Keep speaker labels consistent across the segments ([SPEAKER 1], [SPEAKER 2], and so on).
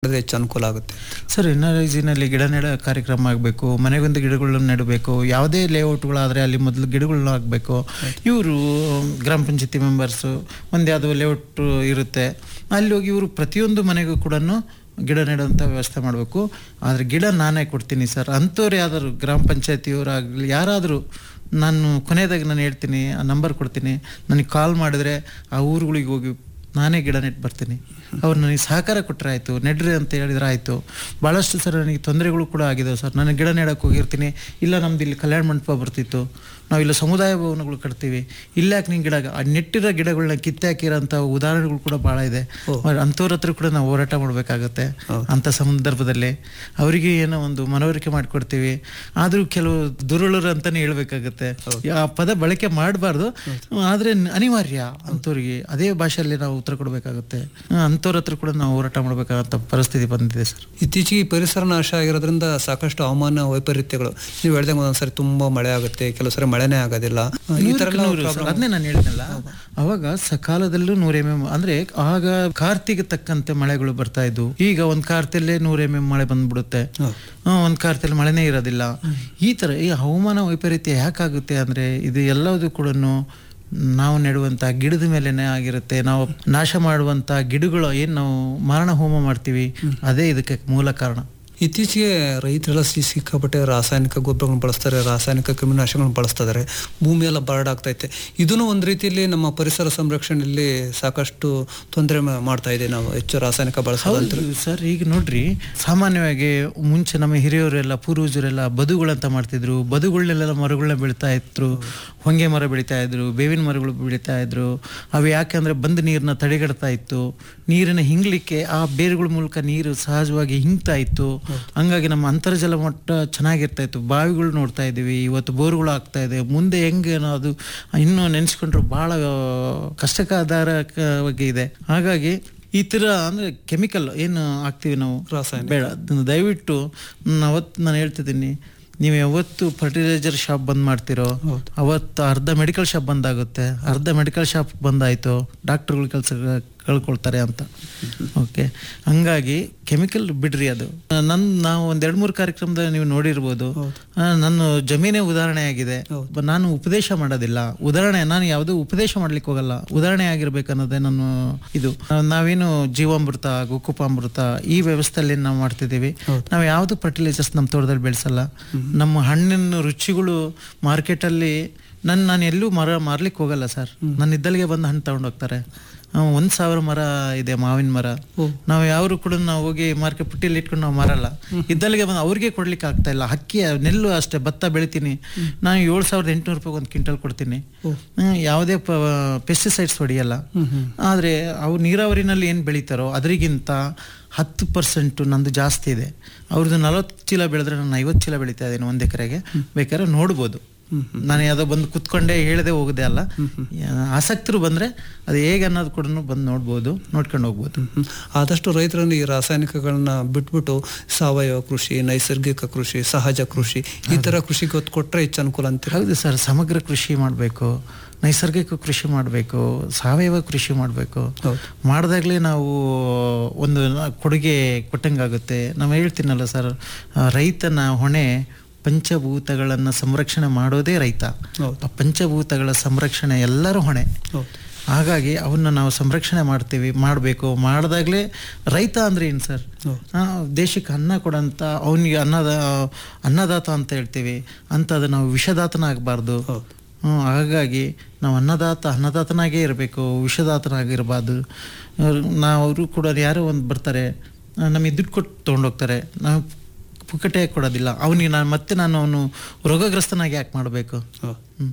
[SPEAKER 1] ಮಾಡಿದ್ರೆ ಹೆಚ್ಚು ಅನುಕೂಲ ಆಗುತ್ತೆ
[SPEAKER 2] ಸರ್ ಎನ್ಆರ್ಐಜಿನಲ್ಲಿ ಗಿಡ ನೆಡ ಕಾರ್ಯಕ್ರಮ ಆಗಬೇಕು ಮನೆಗೊಂದು ಗಿಡಗಳನ್ನ ನೆಡಬೇಕು ಯಾವುದೇ ಲೇಔಟ್ಗಳಾದರೆ ಅಲ್ಲಿ ಮೊದಲು ಗಿಡಗಳನ್ನ ಹಾಕಬೇಕು ಇವರು ಗ್ರಾಮ ಪಂಚಾಯತಿ ಮೆಂಬರ್ಸು ಒಂದು ಯಾವುದೋ ಲೇಔಟ್ ಇರುತ್ತೆ ಅಲ್ಲಿ ಹೋಗಿ ಇವರು ಪ್ರತಿಯೊಂದು ಮನೆಗೂ ಕೂಡ ಗಿಡ ನೆಡುವಂಥ ವ್ಯವಸ್ಥೆ ಮಾಡಬೇಕು ಆದರೆ ಗಿಡ ನಾನೇ ಕೊಡ್ತೀನಿ ಸರ್ ಅಂಥವ್ರು ಯಾವ್ದಾದ್ರು ಗ್ರಾಮ ಪಂಚಾಯತಿಯವರಾಗಲಿ ಯಾರಾದರೂ ನಾನು ಕೊನೆಯದಾಗಿ ನಾನು ಹೇಳ್ತೀನಿ ಆ ನಂಬರ್ ಕೊಡ್ತೀನಿ ನನಗೆ ಕಾಲ್ ಮಾಡಿದ್ರೆ ಆ ಊರುಗಳಿಗೆ ಹೋಗಿ ನಾನೇ ಗಿಡ ನೆಟ್ಟು ಬರ್ತೀನಿ ಅವ್ರು ನನಗೆ ಸಹಕಾರ ಕೊಟ್ಟರೆ ಆಯಿತು ನೆಡ್ರಿ ಅಂತ ಹೇಳಿದ್ರೆ ಆಯಿತು ಭಾಳಷ್ಟು ಸರ್ ನನಗೆ ತೊಂದರೆಗಳು ಕೂಡ ಆಗಿದಾವೆ ಸರ್ ನಾನು ಗಿಡ ನೆಡಕ್ಕೆ ಹೋಗಿರ್ತೀನಿ ಇಲ್ಲ ನಮ್ದು ಇಲ್ಲಿ ಕಲ್ಯಾಣ ಮಂಟಪ ಬರ್ತಿತ್ತು ನಾವಿಲ್ಲ ಸಮುದಾಯ ಭವನಗಳು ಕಟ್ತೀವಿ ಇಲ್ಲ ಯಾಕೆ ನೀವು ಗಿಡ ಆ ನೆಟ್ಟಿರೋ ಗಿಡಗಳನ್ನ ಕಿತ್ತಾಕಿರೋಂಥ ಉದಾಹರಣೆಗಳು ಕೂಡ ಭಾಳ ಇದೆ ಅಂಥವ್ರ ಹತ್ರ ಕೂಡ ನಾವು ಹೋರಾಟ ಮಾಡಬೇಕಾಗತ್ತೆ ಅಂಥ ಸಂದರ್ಭದಲ್ಲಿ ಅವರಿಗೆ ಏನೋ ಒಂದು ಮನವರಿಕೆ ಮಾಡಿಕೊಡ್ತೀವಿ ಆದರೂ ಕೆಲವು ದುರುಳರು ಅಂತಲೇ ಹೇಳ್ಬೇಕಾಗತ್ತೆ ಆ ಪದ ಬಳಕೆ ಮಾಡಬಾರ್ದು ಆದರೆ ಅನಿವಾರ್ಯ ಅಂಥವ್ರಿಗೆ ಅದೇ ಭಾಷೆಯಲ್ಲಿ ನಾವು ಉತ್ತರ ಕೊಡಬೇಕಾಗುತ್ತೆ ಅಂಥವ್ರ ಹತ್ರ ಕೂಡ ನಾವು ಹೋರಾಟ ಮಾಡಬೇಕಾಗಂತ ಪರಿಸ್ಥಿತಿ ಬಂದಿದೆ ಸರ್
[SPEAKER 1] ಇತ್ತೀಚೆಗೆ ಪರಿಸರ ನಾಶ ಆಗಿರೋದ್ರಿಂದ ಸಾಕಷ್ಟು ಹವಾಮಾನ ವೈಪರೀತ್ಯಗಳು ನೀವು ಹೇಳ್ದಂಗೆ ಒಂದೊಂದ್ಸರಿ ತುಂಬಾ ಮಳೆ ಆಗುತ್ತೆ ಕೆಲವು ಸರಿ ಮಳೆನೇ ಆಗೋದಿಲ್ಲ ಈ ತರ ಎಲ್ಲ
[SPEAKER 2] ನೂರು ಸರ್, ಅದನ್ನೇ ನಾನು ಹೇಳಿದ್ನಲ್ಲ ಅವಾಗ ಸಕಾಲದಲ್ಲೂ ನೂರ ಎಂ ಎಂ ಅಂದ್ರೆ ಆಗ ಕಾರ್ತಿಗೆ ತಕ್ಕಂತೆ ಮಳೆಗಳು ಬರ್ತಾ ಇದ್ವು ಈಗ ಒಂದ್ ಕಾರ್ತಿಯಲ್ಲೇ ನೂರ ಎಂ ಎಂ ಮಳೆ ಬಂದ್ಬಿಡುತ್ತೆ ಆ, ಒಂದ್ ಕಾರ್ತಿಯಲ್ಲಿ ಮಳೆನೇ ಇರೋದಿಲ್ಲ ಈ ತರ ಈ ಹವಾಮಾನ ವೈಪರೀತ್ಯ ಯಾಕಾಗುತ್ತೆ ಅಂದ್ರೆ ಇದು ಎಲ್ಲದೂ ಕೂಡ ನಾವು ನೆಡುವಂಥ ಗಿಡದ ಮೇಲೆನೇ ಆಗಿರುತ್ತೆ ನಾವು ನಾಶ ಮಾಡುವಂಥ ಗಿಡಗಳು ಏನು ನಾವು ಮಾರಣ ಹೋಮ ಮಾಡ್ತೀವಿ ಅದೇ ಇದಕ್ಕೆ ಮೂಲ ಕಾರಣ
[SPEAKER 1] ಇತ್ತೀಚೆಗೆ ರೈತರೆಲ್ಲ ಸಿ- ಸಿಕ್ಕಾಪಟ್ಟೆ ರಾಸಾಯನಿಕ ಗೊಬ್ಬರಗಳನ್ನ ಬಳಸ್ತಾರೆ ರಾಸಾಯನಿಕ ಕ್ರಿಮಿನಾಶಕಗಳನ್ನ ಬಳಸ್ತಾ ಇದ್ದಾರೆ ಭೂಮಿ ಎಲ್ಲ ಬರಡಾಗ್ತೈತೆ ಇದನ್ನು ಒಂದು ರೀತಿಯಲ್ಲಿ ನಮ್ಮ ಪರಿಸರ ಸಂರಕ್ಷಣೆಯಲ್ಲಿ ಸಾಕಷ್ಟು ತೊಂದರೆ ಮಾಡ್ತಾ ಇದೆ ನಾವು ಹೆಚ್ಚು ರಾಸಾಯನಿಕ ಬಳಸೋದಂತ
[SPEAKER 2] ಹೌದು ಸರ್ ಈಗ ನೋಡ್ರಿ ಸಾಮಾನ್ಯವಾಗಿ ಮುಂಚೆ ನಮ್ಮ ಹಿರಿಯವರೆಲ್ಲ ಪೂರ್ವಜರೆಲ್ಲ ಬದುಗಳಂತ ಮಾಡ್ತಿದ್ರು ಬದುಗಳನ್ನೆಲ್ಲ ಮರಗಳನ್ನ ಬೆಳಿತಾ ಇದ್ರು ಹೊಂಗೆ ಮರ ಬೆಳಿತಾ ಇದ್ರು ಬೇವಿನ ಮರಗಳು ಬೆಳಿತಾ ಇದ್ರು ಅವು ಯಾಕಂದ್ರೆ ಬಂದ ನೀರನ್ನ ತಡೆಗಟ್ತಾ ಇತ್ತು ನೀರನ್ನ ಹಿಂಗ್ಲಿಕ್ಕೆ ಆ ಬೇರುಗಳ ಮೂಲಕ ನೀರು ಸಹಜವಾಗಿ ಹಿಂಗ್ತಾ ಇತ್ತು ಹಂಗಾಗಿ ನಮ್ಮ ಅಂತರ್ಜಲ ಮಟ್ಟ ಚೆನ್ನಾಗಿರ್ತಾ ಇತ್ತು ಬಾವಿಗಳು ನೋಡ್ತಾ ಇದ್ದೀವಿ ಇವತ್ತು ಬೋರ್ಗಳು ಆಗ್ತಾ ಇದೆ ಮುಂದೆ ಹೆಂಗೆ ಅದು ಇನ್ನೂ ನೆನೆಸ್ಕೊಂಡ್ರೆ ಬಹಳ ಕಷ್ಟಕರವಾಗಿ ಇದೆ ಹಾಗಾಗಿ ಈ ಥರ ಅಂದರೆ ಕೆಮಿಕಲ್ ಏನು ಹಾಕ್ತೀವಿ ನಾವು
[SPEAKER 1] ರಾಸಾಯನಿಕ.
[SPEAKER 2] ಬೇಡ ಅದನ್ನ ದಯವಿಟ್ಟು ನಾನು ಅವತ್ತು ನಾನು ಹೇಳ್ತಿದ್ದೀನಿ ನೀವು ಯಾವತ್ತು ಫರ್ಟಿಲೈಸರ್ ಶಾಪ್ ಬಂದ್ ಮಾಡ್ತಿರೋ ಅವತ್ತು ಅರ್ಧ ಮೆಡಿಕಲ್ ಶಾಪ್ ಬಂದಾಗುತ್ತೆ ಅರ್ಧ ಮೆಡಿಕಲ್ ಶಾಪ್ ಬಂದಾಯ್ತು ಡಾಕ್ಟರ್ಗಳು ಕೆಲಸ ಕಳ್ಕೊಳ್ತಾರೆ ಅಂತ ಓಕೆ ಹಂಗಾಗಿ ಕೆಮಿಕಲ್ ಬಿಡ್ರಿ ಅದು ನನ್ನ ನಾವು ಒಂದ್ ಎರಡು ಮೂರು ಕಾರ್ಯಕ್ರಮದಲ್ಲಿ ನೀವು ನೋಡಿರ್ಬೋದು ಆ, ನನ್ನ ಜಮೀನೇ ಉದಾಹರಣೆ ಆಗಿದೆ ಬ- ನಾನು ಉಪದೇಶ ಮಾಡೋದಿಲ್ಲ ಉದಾಹರಣೆ ನಾನು ಯಾವುದೂ ಉಪದೇಶ ಮಾಡ್ಲಿಕ್ಕೆ ಹೋಗಲ್ಲ ಉದಾಹರಣೆ ಆಗಿರ್ಬೇಕು ಅನ್ನೋದೇ ನಾನು ಇದು ಆ, ನಾವೇನು ಜೀವಾಮೃತ ಗೋಕುಪಾಮೃತ ಈ ವ್ಯವಸ್ಥೆಯಲ್ಲಿ ನಾವು ಮಾಡ್ತಿದ್ದೀವಿ ನಾವು ಯಾವುದು ಫರ್ಟಿಲೈಸರ್ಸ್ ನಮ್ಮ ತೋಟದಲ್ಲಿ ಬೆಳೆಸಲ್ಲ ನಮ್ಮ ಹಣ್ಣಿನ ರುಚಿಗಳು ಮಾರ್ಕೆಟಲ್ಲಿ ನನ್ನ ನಾನು ಎಲ್ಲೂ ಮರ ಮಾರ್ಲಿಕ್ಕೆ ಹೋಗಲ್ಲ ಸರ್ ನನ್ನ ಇದ್ದಲ್ಲಿಗೆ ಬಂದು ಹಣ್ಣು ತಗೊಂಡು ಹೋಗ್ತಾರೆ ಆ, ಒಂದ್ ಸಾವಿರ ಮರ ಇದೆ ಮಾವಿನ ಮರ ನಾವು ಯಾರು ಕೂಡ ನಾವು ಹೋಗಿ ಮಾರ್ಕೆಟ್ ಪುಟ್ಟಿಯಲ್ಲಿ ಇಟ್ಕೊಂಡು ನಾವು ಮಾರಲ್ಲ ಇದ್ದಲ್ಲಿಗೆ ಬಂದು ಅವ್ರಿಗೆ ಕೊಡ್ಲಿಕ್ಕೆ ಆಗ್ತಾ ಇಲ್ಲ ಅಕ್ಕಿ ನೆಲ್ಲು ಅಷ್ಟೇ ಭತ್ತ ಬೆಳಿತೀನಿ ನಾನು ಏಳು ಸಾವಿರದ ಎಂಟುನೂರು ರೂಪಾಯಿ ಒಂದು ಕ್ವಿಂಟಲ್ ಕೊಡ್ತೀನಿ ಹ್ಮ್, ಯಾವುದೇ ಪೆಸ್ಟಿಸೈಡ್ಸ್ ಹೊಡಿಯಲ್ಲ ಆದರೆ ಅವು ನೀರಾವರಿನಲ್ಲಿ ಏನು ಬೆಳಿತಾರೋ ಅದರಿಗಿಂತ ಹತ್ತು ಪರ್ಸೆಂಟು ನಂದು ಜಾಸ್ತಿ ಇದೆ ಅವ್ರದ್ದು ನಲವತ್ತು ಚೀಲ ಬೆಳೆದ್ರೆ ನಾನು ಐವತ್ತು ಚೀಲ ಬೆಳೀತಾ ಇದ್ದೀನಿ ಒಂದು ಎಕರೆಗೆ ಬೇಕಾದ್ರೆ ನೋಡ್ಬೋದು ನಾನು ಯಾವುದೋ ಬಂದು ಕುತ್ಕೊಂಡೇ ಹೇಳದೆ ಹೋಗದೆ ಅಲ್ಲ ಆಸಕ್ತರು ಬಂದ್ರೆ ಅದು ಹೇಗೆ ಅನ್ನೋದು ಕೂಡ ಬಂದು ನೋಡ್ಬೋದು ನೋಡ್ಕೊಂಡು ಹೋಗ್ಬೋದು
[SPEAKER 1] ಹ್ಮ್. ಆದಷ್ಟು ರೈತರನ್ನು ಈ ರಾಸಾಯನಿಕಗಳನ್ನ ಬಿಟ್ಬಿಟ್ಟು ಸಾವಯವ ಕೃಷಿ ನೈಸರ್ಗಿಕ ಕೃಷಿ ಸಹಜ ಕೃಷಿ ಈ ತರ ಕೃಷಿಗೆ ಒತ್ತು ಕೊಟ್ರೆ ಹೆಚ್ಚು ಅನುಕೂಲ ಅಂತೀರ
[SPEAKER 2] ಹೌದು ಸರ್ ಸಮಗ್ರ ಕೃಷಿ ಮಾಡಬೇಕು ನೈಸರ್ಗಿಕ ಕೃಷಿ ಮಾಡಬೇಕು ಸಾವಯವ ಕೃಷಿ ಮಾಡಬೇಕು
[SPEAKER 1] ಹೌದು.
[SPEAKER 2] ಮಾಡಿದಾಗಲೇ ನಾವು ಒಂದು ನ- ಕೊಡುಗೆ ಕೊಟ್ಟಂಗಾಗುತ್ತೆ ನಾವು ಹೇಳ್ತೀನಲ್ಲ ಸರ್ ಆ, ರೈತನ ಹೊಣೆ ಪಂಚಭೂತಗಳನ್ನು ಸಂರಕ್ಷಣೆ ಮಾಡೋದೇ ರೈತ
[SPEAKER 1] ಹೌದು.
[SPEAKER 2] ಆ ಪಂಚಭೂತಗಳ ಸಂರಕ್ಷಣೆ ಎಲ್ಲರೂ ಹೊಣೆ
[SPEAKER 1] ಹೌದು
[SPEAKER 2] ಹಾಗಾಗಿ ಅವನ್ನ ನಾವು ಸಂರಕ್ಷಣೆ ಮಾಡ್ತೀವಿ ಮಾಡಬೇಕು ಮಾಡಿದಾಗಲೇ ರೈತ ಅಂದ್ರೆ ಏನು ಸರ್ ಆ, ದೇಶಕ್ಕೆ ಅನ್ನ ಕೊಡಂತ ಅವನಿಗೆ ಅನ್ನದ ಅನ್ನದಾತ ಅಂತ ಹೇಳ್ತೀವಿ ಅಂಥದ್ದು ನಾವು ವಿಷದಾತನ ಆಗಬಾರ್ದು ಹ್ಮ್, ಹಾಗಾಗಿ ನಾವು ಅನ್ನದಾತ ಅನ್ನದಾತನಾಗೇ ಇರಬೇಕು ವಿಷದಾತನಾಗಿರಬಾರ್ದು ನಾವು ಅವರು ಕೂಡ ಯಾರೋ ಒಂದು ಬರ್ತಾರೆ ಆ, ನಮಗೆ ದುಡ್ಡು ಕೊಟ್ಟು ತೊಗೊಂಡೋಗ್ತಾರೆ ನಾವು ಪುಕ್ಕಟೆ ಕೊಡೋದಿಲ್ಲ ಅವನಿಗೆ ನಾನು ಮತ್ತೆ ನಾನು ಅವನು ರೋಗಗ್ರಸ್ತನಾಗಿ ಯಾಕೆ ಮಾಡಬೇಕು ಹ್ಮ್.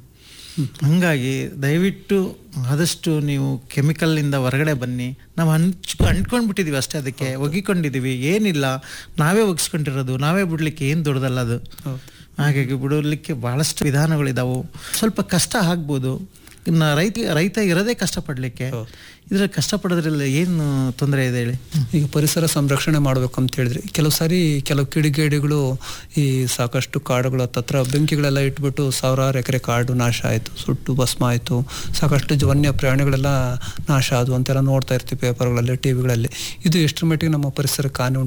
[SPEAKER 2] ಹಂಗಾಗಿ ದಯವಿಟ್ಟು ಆದಷ್ಟು ನೀವು ಕೆಮಿಕಲ್ನಿಂದ ಹೊರಗಡೆ ಬನ್ನಿ ನಾವು ಹಂಚ್ ಅಂಟ್ಕೊಂಡ್ಬಿಟ್ಟಿದೀವಿ ಅಷ್ಟೇ ಅದಕ್ಕೆ ಒಗಿಕೊಂಡಿದೀವಿ ಏನಿಲ್ಲ ನಾವೇ ಒಗಿಸ್ಕೊಂಡಿರೋದು ನಾವೇ ಬಿಡ್ಲಿಕ್ಕೆ ಏನು ದೊಡ್ಡದಲ್ಲ ಅದು ಹಾಗಾಗಿ ಬಿಡಲಿಕ್ಕೆ ಬಹಳಷ್ಟು ವಿಧಾನಗಳಿದಾವು ಸ್ವಲ್ಪ ಕಷ್ಟ ಆಗ್ಬೋದು ಇನ್ನ ರೈತ ರೈತ ಇರೋದೇ ಕಷ್ಟಪಡಲಿಕ್ಕೆ ಇದ್ರ ಕಷ್ಟಪಡೋದ್ರಲ್ಲಿ ಏನು ತೊಂದರೆ ಇದೆ ಹೇಳಿ
[SPEAKER 1] ಈಗ ಪರಿಸರ ಸಂರಕ್ಷಣೆ ಮಾಡ್ಬೇಕು ಅಂತ ಹೇಳಿದ್ರಿ ಕೆಲವು ಸಾರಿ ಕೆಲವು ಕಿಡಿಗೇಡಿಗಳು ಈ ಸಾಕಷ್ಟು ಕಾಡುಗಳು ಹತ್ತತ್ರ ಬೆಂಕಿಗಳೆಲ್ಲ ಇಟ್ಬಿಟ್ಟು ಸಾವಿರಾರು ಎಕರೆ ಕಾಡು ನಾಶ ಆಯಿತು ಸುಟ್ಟು ಭಸ್ಮ ಆಯಿತು ಸಾಕಷ್ಟು ಜ- ವನ್ಯ ಪ್ರಾಣಿಗಳೆಲ್ಲ ನಾಶ ಆದವು ಅಂತೆಲ್ಲ ನೋಡ್ತಾ ಇರ್ತೀವಿ ಪೇಪರ್ಗಳಲ್ಲಿ ಟಿವಿಗಳಲ್ಲಿ ಇದು ಎಷ್ಟರ ಮಟ್ಟಿಗೆ ನಮ್ಮ ಪರಿಸರಕ್ಕೆ ಹಾನಿ ಉಂಟು